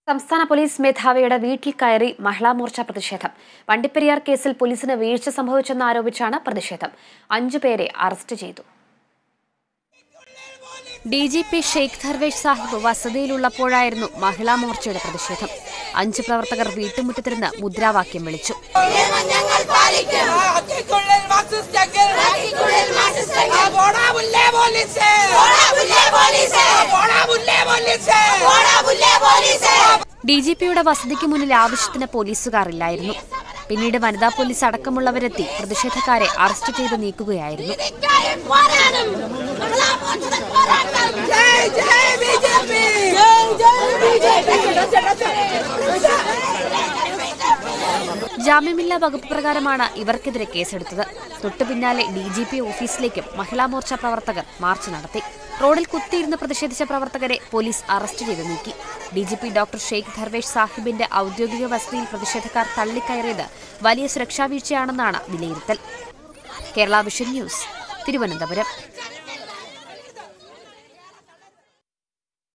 സംസ്ഥാന പോലീസ് മേധാവിയുടെ വീട്ടിൽ കയറി മഹിളാ മോർച്ച പ്രതിഷേധം വണ്ടിപ്പെരിയാർ കേസിൽ പോലീസിന് വീഴ്ച സംഭവിച്ചെന്ന് ആരോപിച്ചാണ് പ്രതിഷേധം അഞ്ചു പേരെ അറസ്റ്റ് ചെയ്തു D G P Sheikh Darvesh Sahib വസതിയിലുള്ളപ്പോഴായിരുന്നു മഹിളാ മോർച്ചയുടെ പ്രതിഷേധം അഞ്ച് പ്രവർത്തകർ വീട്ടുമുറ്റത്തിരുന്ന് മുദ്രാവാക്യം വിളിച്ചു ഹക്കിക്കുള്ളിൽ മാർക്സിസ്റ്റെങ്കിൽ ആ പോടാ പുല്ലേ പോലീസ് ആ പോടാ പുല്ലേ പോലീസ് ഡി ജി പിയുടെ വസതിക്ക് മുന്നിൽ ആവശ്യത്തിന് പോലീസുകാർ ഇല്ലായിരുന്നു പിന്നീട് വനിതാ പോലീസ് അടക്കമുള്ളവരെത്തി പ്രതിഷേധക്കാരെ അറസ്റ്റ് ചെയ്ത് നീക്കുകയായിരുന്നു ജയ് ജയ് ബി ജെ പി ജാമ്യമില്ലാ വകുപ്പ് പ്രകാരമാണ് ഇവർക്കെതിരെ കേസെടുത്തത് തൊട്ടു പിന്നാലെ ഡി ജി പി ഓഫീസിലേക്കും മഹിളാ മോർച്ച പ്രവർത്തകർ മാർച്ച് നടത്തി റോഡിൽ കുത്തിയിരുന്ന് പ്രതിഷേധിച്ച പ്രവർത്തകരെ പോലീസ് അറസ്റ്റ് ചെയ്ത് നീക്കി D G P doctor Sheikh Darvesh സാഹിബിന്റെ ഔദ്യോഗിക വസതിയിൽ പ്രതിഷേധക്കാർ തള്ളിക്കയറിയത് വലിയ സുരക്ഷാ വീഴ്ചയാണെന്നാണ് വിലയിരുത്തൽ കേരള വിഷൻ ന്യൂസ് തിരുവനന്തപുരം